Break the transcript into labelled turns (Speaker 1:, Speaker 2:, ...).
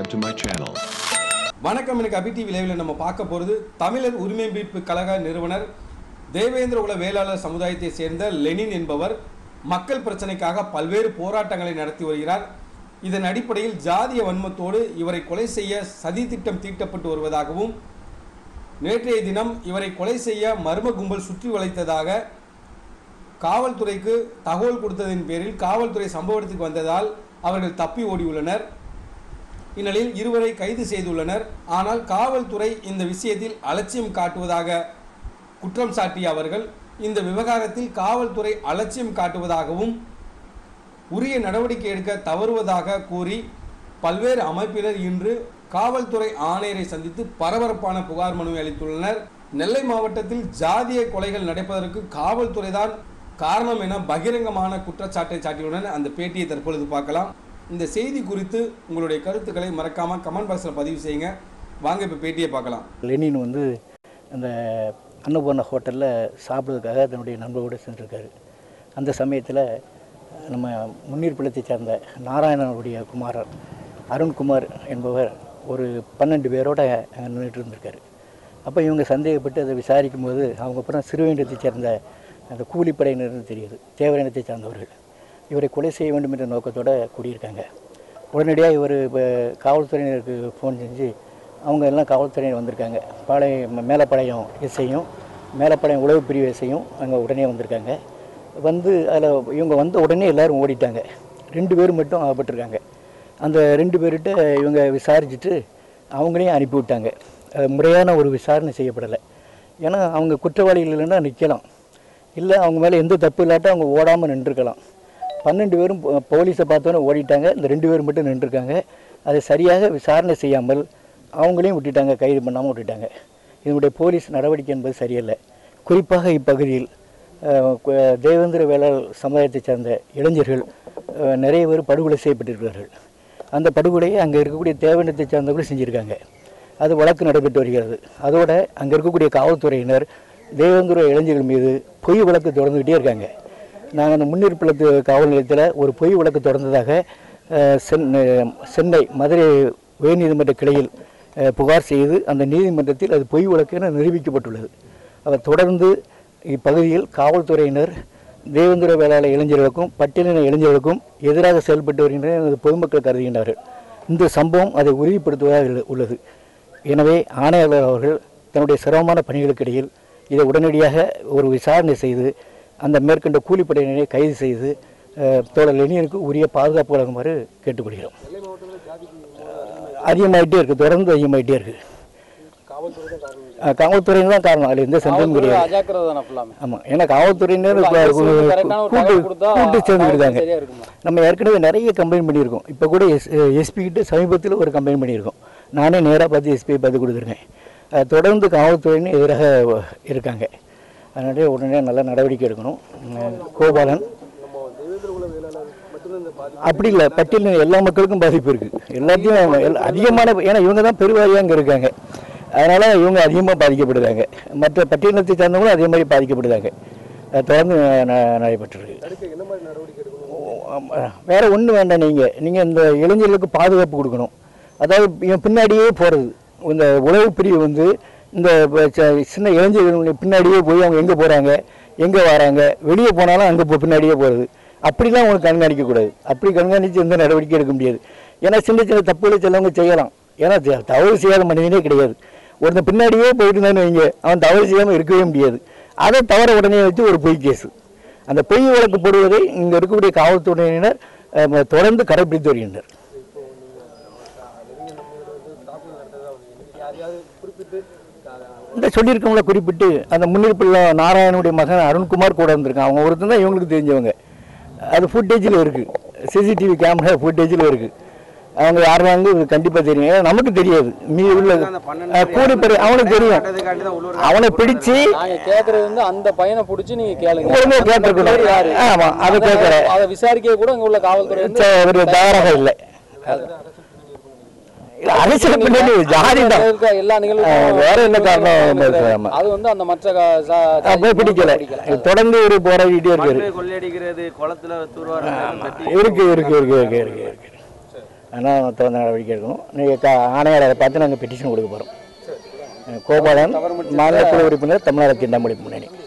Speaker 1: to my channel.
Speaker 2: வணக்கம் எனக்கு அபி TV லைவில் நம்ம பார்க்க போகிறது தமிழர் உரிமை மீட்பு கழக நிறுவனர் தேவேந்திர குல வேளாளர் சமுதாயத்தை சேர்ந்த லெனின் என்பவர் மக்கள் பிரச்சனைக்காக பல்வேறு போராட்டங்களை நடத்தி வருகிறார் இதன் அடிப்படையில் ஜாதிய வன்மத்தோடு இவரை கொலை செய்ய சதி திட்டம் தீட்டப்பட்டு வருவதாகவும் நேற்றைய தினம் இவரை கொலை செய்ய மர்ம கும்பல் சுற்றி வளைத்ததாக காவல்துறைக்கு தகவல் கொடுத்ததின் பேரில் காவல்துறை சம்பவ இடத்துக்கு வந்ததால் அவர்கள் தப்பி ஓடியுள்ளனர் இந்நிலையில் இருவரை கைது செய்துள்ளனர் ஆனால் காவல்துறை இந்த விஷயத்தில் அலட்சியம் காட்டுவதாக குற்றம் சாட்டிய அவர்கள் இந்த விவகாரத்தில் காவல்துறை அலட்சியம் காட்டுவதாகவும் உரிய நடவடிக்கை எடுக்க தவறுவதாக கூறி பல்வேறு அமைப்பினர் இன்று காவல்துறை ஆணையரை சந்தித்து பரபரப்பான புகார் மனுவை அளித்துள்ளனர் நெல்லை மாவட்டத்தில் ஜாதிய கொலைகள் நடப்பதற்கு காவல்துறை தான் காரணம் என பகிரங்கமான குற்றச்சாட்டை சாட்டியுள்ளனர் அந்த பேட்டியை தற்பொழுது பார்க்கலாம் இந்த செய்தி குறித்து உங்களுடைய கருத்துக்களை மறக்காம கமெண்ட் பாக்ஸில் பதிவு செய்யுங்க வாங்க இப்போ பேட்டியை பார்க்கலாம்
Speaker 3: லெனின் வந்து அந்த அன்னபூர்ணா ஹோட்டலில் சாப்பிட்றதுக்காக தன்னுடைய நண்பரோடு சென்றிருக்காரு அந்த சமயத்தில் நம்ம முன்னீர்பள்ளத்தை சேர்ந்த நாராயணனுடைய குமாரர் அருண்குமார் என்பவர் ஒரு பன்னெண்டு பேரோட அங்கே நின்றுட்டு இருந்திருக்காரு அப்போ இவங்க சந்தேகப்பட்டு அதை விசாரிக்கும் போது அவங்க அப்புறம் சிறுவேண்டத்தை சேர்ந்த அந்த கூலிப்படையினர்னு தெரியுது தேவரினத்தை சார்ந்தவர்கள் இவரை கொலை செய்ய வேண்டும் என்ற நோக்கத்தோடு கூடியிருக்காங்க உடனடியாக இவர் இப்போ காவல்துறையினருக்கு ஃபோன் செஞ்சு அவங்க எல்லாம் காவல்துறையினர் வந்திருக்காங்க பாளையம் மேலப்பாளையம் எஸ்ஐயும் மேலப்பாளையம் உளவு பிரிவு எஸ்ஐயும் அங்கே உடனே வந்திருக்காங்க வந்து அதில் இவங்க வந்த உடனே எல்லாரும் ஓடிட்டாங்க ரெண்டு பேரும் மட்டும் ஆகப்பட்டிருக்காங்க அந்த ரெண்டு பேர்கிட்ட இவங்க விசாரிச்சுட்டு அவங்களையும் அனுப்பி விட்டாங்க அது முறையான ஒரு விசாரணை செய்யப்படலை ஏன்னா அவங்க குற்றவாளிகள் இல்லைன்னா நிற்கலாம் இல்லை அவங்க மேலே எந்த தப்பு இல்லாட்ட அவங்க ஓடாமல் நின்றுருக்கலாம் பன்னெண்டு பேரும் போ- போலீஸை பார்த்தோன்னே ஓடிட்டாங்க இந்த ரெண்டு பேரும் மட்டும் நின்றுருக்காங்க அதை சரியாக விசாரணை செய்யாமல் அவங்களையும் விட்டுட்டாங்க கைது பண்ணாமல் விட்டுட்டாங்க இதனுடைய போலீஸ் நடவடிக்கை என்பது சரியல்ல குறிப்பாக இப்பகுதியில் அஹ், கு- தேவேந்திர வேளாளர் சமுதாயத்தைச் சேர்ந்த இளைஞர்கள் அஹ், நிறைய பேர் படுகொலை செய்யப்பட்டிருக்கிறார்கள் அந்த படுகொலையை அங்கே இருக்கக்கூடிய தேவேந்திரத்தை சேர்ந்தவர்கள் செஞ்சுருக்காங்க அது வழக்கு நடைபெற்று வருகிறது அதோட அங்கே இருக்கக்கூடிய காவல்துறையினர் தேவேந்திர இளைஞர்கள் மீது பொய் வழக்கு தொடர்ந்துக்கிட்டே இருக்காங்க நாங்கள் அந்த முன்னிருப்பளத்து காவல் நிலையத்தில் ஒரு பொய் வழக்கு தொடர்ந்ததாக அஹ், சென் அஹ், சென்னை மதுரை உயர்நீதிமன்ற கிளையில் அஹ், புகார் செய்து அந்த நீதிமன்றத்தில் அது பொய் வழக்கு என நிரூபிக்கப்பட்டுள்ளது அவர் தொடர்ந்து இப்பகுதியில் காவல்துறையினர் தேவேந்திர வேளாளர் இளைஞர்களுக்கும் பட்டியலின இளைஞர்களுக்கும் எதிராக செயல்பட்டு வருகின்றனர் எனது பொதுமக்கள் கருதுகின்றார்கள் இந்த சம்பவம் அதை உறுதிப்படுத்துவதாக உள்ள- உள்ளது எனவே ஆணையாளர் அவர்கள் தன்னுடைய சிரமமான பணிகளுக்கிடையில் இதை உடனடியாக ஒரு விசாரணை செய்து அந்த மேற்கண்ட கூலிப்படையினரை கைது செய்து அஹ், தோழர் லெனியனுக்கு உரிய பாதுகாப்பு வழங்குமாறு கேட்டுக்கொள்கிறோம் அதிகமாயிட்டே இருக்குது தொடர்ந்து அதிகமாயிட்டே இருக்குது காவல்துறையினர் தான் காரணம் அதில் எந்த சந்தேகமும் கிடையாது
Speaker 4: அஜாக்கிரதை தானே ஃபுல்லாமே
Speaker 3: ஆமாம் ஏன்னா காவல்துறையினர்
Speaker 4: இல்ல,
Speaker 3: இப்ப
Speaker 4: அரசு வந்து correct ஆன ஒரு
Speaker 3: கூட்டு
Speaker 4: தகவல் கொடுத்தா
Speaker 3: கூட்டு சேர்ந்துருக்காங்க
Speaker 4: சரியா இருக்குமா?
Speaker 3: நம்ம ஏற்கனவே நிறைய கம்ப்ளைண்ட் பண்ணியிருக்கோம் இப்போ கூட எஸ் எஸ்பி கிட்ட சமீபத்தில் ஒரு கம்ப்ளைண்ட் பண்ணியிருக்கோம் நானே நேராக பார்த்து எஸ்பியை பார்த்து கொடுத்துருக்கேன் அஹ், தொடர்ந்து காவல்துறையினர் எதிராக இருக்காங்க அதனால உடனே நல்ல நடவடிக்கை எடுக்கணும் உம், கோபாலன் அப்படி இல்லை பட்டியலில் எல்லா மக்களுக்கும் பாதிப்பு இருக்குது எல்லாத்தையும் எல்லா- அதிகமான ஏன்னா இவங்க தான் பெருவாரியாக அங்கே இருக்காங்க அதனால் இவங்க அதிகமாக பாதிக்கப்படுறாங்க மற்ற பட்டியலத்தை சார்ந்தவங்களும் அதே மாதிரி பாதிக்கப்படுறாங்க அது தொடர்ந்து ந- நடைபெற்றிருக்கு ஓ, ஆமா. வேற ஒன்றும் வேண்டாம் நீங்கள் நீங்கள் இந்த இளைஞர்களுக்கு பாதுகாப்பு கொடுக்கணும் அதாவது இவன் பின்னாடியே போகிறது இந்த உளவு பிரிவு வந்து இந்த ப- ச- சின்ன இளைஞர்கள் பின்னாடியே போய் அவங்க எங்கே போகிறாங்க எங்கே வராங்க வெளியே போனாலும் அங்கே போ பின்னாடியே போகிறது அப்படிலாம் அவங்க கண்காணிக்கக்கூடாது அப்படி கண்காணித்து எந்த நடவடிக்கை எடுக்க முடியாது ஏன்னா சின்ன சின்ன தப்புகளை சிலவங்க செய்யலாம் ஏன்னா த- தவறு செய்யாத மனிதனே கிடையாது ஒருத்தன் பின்னாடியே போயிட்டு இருந்தான்னு வைங்க அவன் தவறு செய்யாமல் இருக்கவே முடியாது அதை தவற உடனே வச்சு ஒரு பொய் கேஸு அந்த பொய் வழக்கு போடுவதை இங்கே இருக்கக்கூடிய காவல்துறையினர் அஹ், தொடர்ந்து கடைபிடித்து வருகின்றனர் இந்த சொல்லியிருக்கவங்கள குறிப்பிட்டு அந்த முன்னிருப்பில் நாராயணனுடைய மகன் அருண்குமார் கூட இருந்திருக்கான் அவங்க ஒருத்தன் தான் இவங்களுக்கு தெரிஞ்சவங்க அது ஃபுட்டேஜில் இருக்குது சிசிடிவி கேமரா ஃபுட்டேஜில் இருக்குது அவங்க யாருனாலும் இது கண்டிப்பாக தெரியும் ஏன்னா நமக்கு தெரியாது மீ உள்ள அஹ், கூலிப்படை அவனுக்கு தெரியும் அவனை பிடிச்சு
Speaker 4: நாங்க கேக்குறது வந்து அந்த பையனை புடிச்சு நீங்க கேளுங்க
Speaker 3: உடனே கேட்டிருக்கணும்.
Speaker 4: பேர் யாரு?
Speaker 3: ஆமா, அதை
Speaker 4: அதை-
Speaker 3: கேட்கிறேன்.
Speaker 4: அதை விசாரிக்க கூட இங்க உள்ள காவல்துறை வந்து
Speaker 3: ஒரு தயாராக இல்லை இல்ல, அரசியல் பின்னணி ஜாதி தான்
Speaker 4: இருக்க எல்லா
Speaker 3: ஆ,
Speaker 4: நிகழ்வும்
Speaker 3: வேற என்ன காரணம் பேசாம.
Speaker 4: அது வந்து அந்த மற்ற கா- சா-
Speaker 3: அப்ப பிடிக்கல தொடர்ந்து ஒரு போராடிட்டே இருக்காரு
Speaker 5: கொள்ளையடிக்கிறது குளத்துல தூர்வாரம்
Speaker 3: இருக்கு இருக்கு இருக்கு இருக்கு இருக்கு இருக்கு அதனால் திறந்த நடவடிக்கை எடுக்கணும் நீங்கள் க ஆணையாளரை பார்த்து நாங்கள் பெட்டிஷன் கொடுக்க போகிறோம் கோபாலன் மாநில குழு உறுப்பினர் தமிழ்நாடு திண்டாமொழி முன்னணி